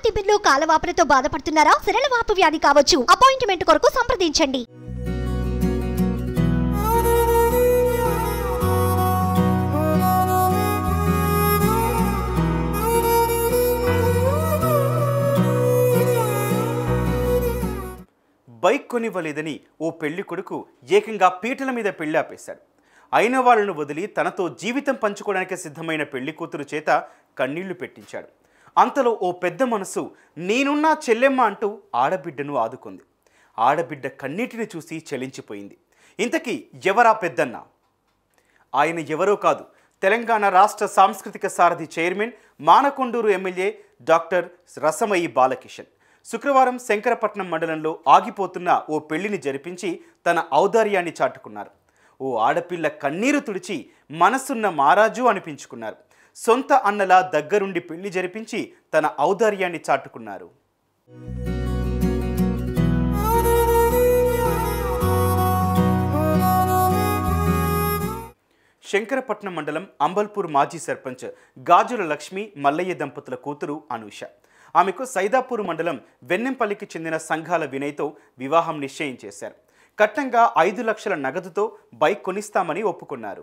తిమ్మిర్లు కాలవాపులతో బాధపడుతున్నారా సిరల వాపు వ్యాధి కావచ్చు అపాయింట్మెంట్ కొరకు సంప్రదించండి బైక్ కొనివ్వలేదని ఓ పెళ్లి కొడుకు ఏకంగా పీటల మీద పెళ్లి ఆపేశాడు అయిన వాళ్ళను వదిలి తనతో జీవితం పంచుకోవడానికి సిద్ధమైన పెళ్లి కూతురు చేత కన్నీళ్లు పెట్టించాడు అంతలో ఓ పెద్ద మనసు నేనున్నా చెల్లెమ్మ అంటూ ఆడబిడ్డను ఆదుకుంది ఆడబిడ్డ కన్నీటిని చూసి చలించిపోయింది ఇంతకీ ఎవరా పెద్దన్న ఆయన ఎవరో కాదు తెలంగాణ రాష్ట్ర సాంస్కృతిక సారథి chairman Manakondur MLA doctor Rasamayi Balakishan శుక్రవారం శంకరపట్నం మండలంలో ఆగిపోతున్న ఓ పెళ్లిని జరిపించి తన ఔదార్యాన్ని చాటుకున్నారు ఓ ఆడపిల్ల కన్నీరు తుడిచి మనసున్న మారాజు అనిపించుకున్నారు సొంత అన్నలా దగ్గరుండి పెళ్లి జరిపించి తన ఔదార్యాన్ని చాటుకున్నారు శంకరపట్నం మండలం అంబల్పూర్ మాజీ సర్పంచ్ గాజుల లక్ష్మి మల్లయ్య దంపతుల కూతురు అనూష ఆమెకు సైదాపూర్ మండలం వెన్నెంపల్లికి చెందిన సంఘాల వినయ్తో వివాహం నిశ్చయం చేశారు కట్నంగా ఐదు లక్షల నగదుతో బైక్ కొనిస్తామని ఒప్పుకున్నారు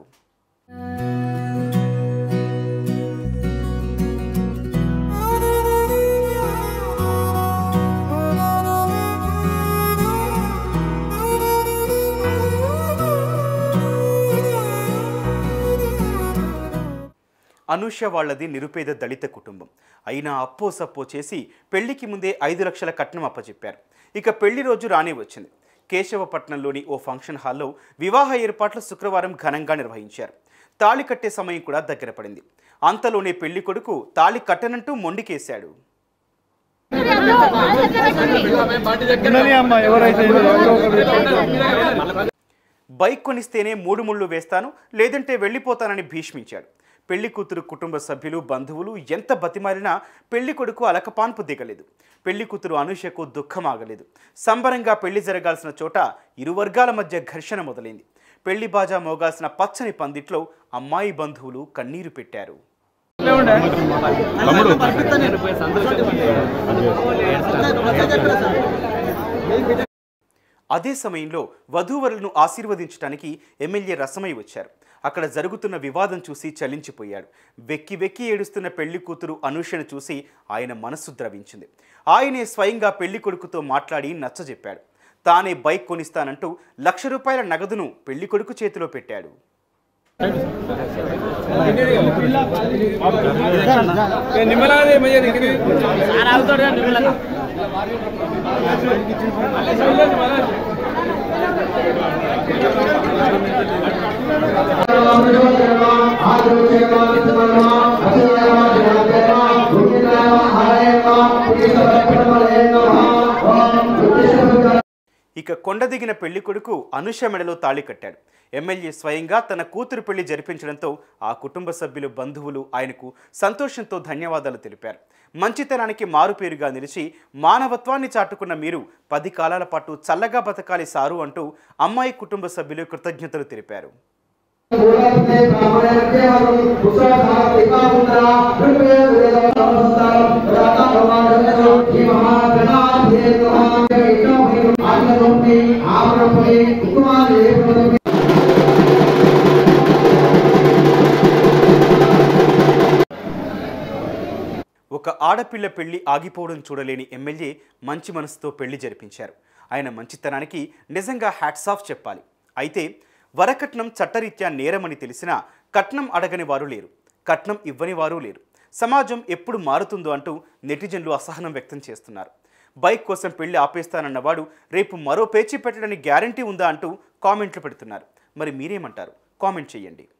అనూష వాళ్ళది నిరుపేద దళిత కుటుంబం అయినా అప్పో సప్పో చేసి పెళ్లికి ముందే ఐదు లక్షల కట్నం అప్పచెప్పారు ఇక పెళ్లి రోజు రానే వచ్చింది కేశవపట్నంలోని ఓ ఫంక్షన్ హాల్లో వివాహ ఏర్పాట్లు శుక్రవారం ఘనంగా నిర్వహించారు తాళి కట్టే సమయం కూడా దగ్గర పడింది అంతలోనే పెళ్లి కొడుకు తాళి కట్టనంటూ మొండికేశాడు ఉండని అమ్మ ఎవరైతే ఎవరో ఒకరు బైక్ కొనిస్తేనే మూడు ముళ్ళు వేస్తాను లేదంటే వెళ్ళిపోతానని భీష్మించాడు పెళ్లి కూతురు కుటుంబ సభ్యులు బంధువులు ఎంత బతిమాలినా పెళ్లి కొడుకు అలకపాన్పు దిగలేదు పెళ్లి కూతురు అనుషకు దుఃఖం ఆగలేదు సంబరంగా పెళ్లి జరగాల్సిన చోట ఇరు వర్గాల మధ్య ఘర్షణ మొదలైంది పెళ్లి బాజా మోగాల్సిన పచ్చని పందిట్లో అమ్మాయి బంధువులు కన్నీరు పెట్టారు అదే సమయంలో వధూవరులను ఆశీర్వదించడానికి ఎమ్మెల్యే రసమై వచ్చారు అక్కడ జరుగుతున్న వివాదం చూసి చలించిపోయాడు వెక్కి వెక్కి ఏడుస్తున్న పెళ్లి కూతురు అనూషను చూసి ఆయన మనస్సు ద్రవించింది ఆయనే స్వయంగా పెళ్లి కొడుకుతో మాట్లాడి నచ్చజెప్పాడు తానే బైక్ కొనిస్తానంటూ లక్ష రూపాయల నగదును పెళ్లి కొడుకు చేతిలో పెట్టాడు నిమ్మలాదే మయ్య దగ్గర ఇక కొండ దిగిన పెళ్లి కొడుకు అనుష మెడలో తాళి కట్టాడు ఎమ్మెల్యే స్వయంగా తన కూతురు పెళ్లి జరిపించడంతో ఆ కుటుంబ సభ్యులు బంధువులు ఆయనకు సంతోషంతో ధన్యవాదాలు తెలిపారు మంచితనానికి మారుపేరుగా నిలిచి మానవత్వాన్ని చాటుకున్న మీరు పది కాలాల పాటు చల్లగా బతకాలి సారు అంటూ అమ్మాయి కుటుంబ సభ్యులు కృతజ్ఞతలు తెలిపారు ఆపరపై ఒక ఆడపిల్ల పెళ్లి ఆగిపోవడం చూడలేని ఎమ్మెల్యే మంచి మనసుతో పెళ్లి జరిపించారు ఆయన మంచితనానికి నిజంగా హ్యాట్స్ ఆఫ్ చెప్పాలి అయితే వరకట్నం చట్టరీత్యా నేరమని తెలిసినా కట్నం అడగని వారు లేరు కట్నం ఇవ్వని వారు లేరు సమాజం ఎప్పుడు మారుతుందో అంటూ నెటిజన్లు అసహనం వ్యక్తం చేస్తున్నారు బైక్ కోసం పెళ్లి ఆపేస్తానన్నవాడు రేపు మరో పేచీ పెట్టడానికి గ్యారంటీ ఉందా అంటూ కామెంట్లు పెడుతున్నారు మరి మీరేమంటారు కామెంట్ చేయండి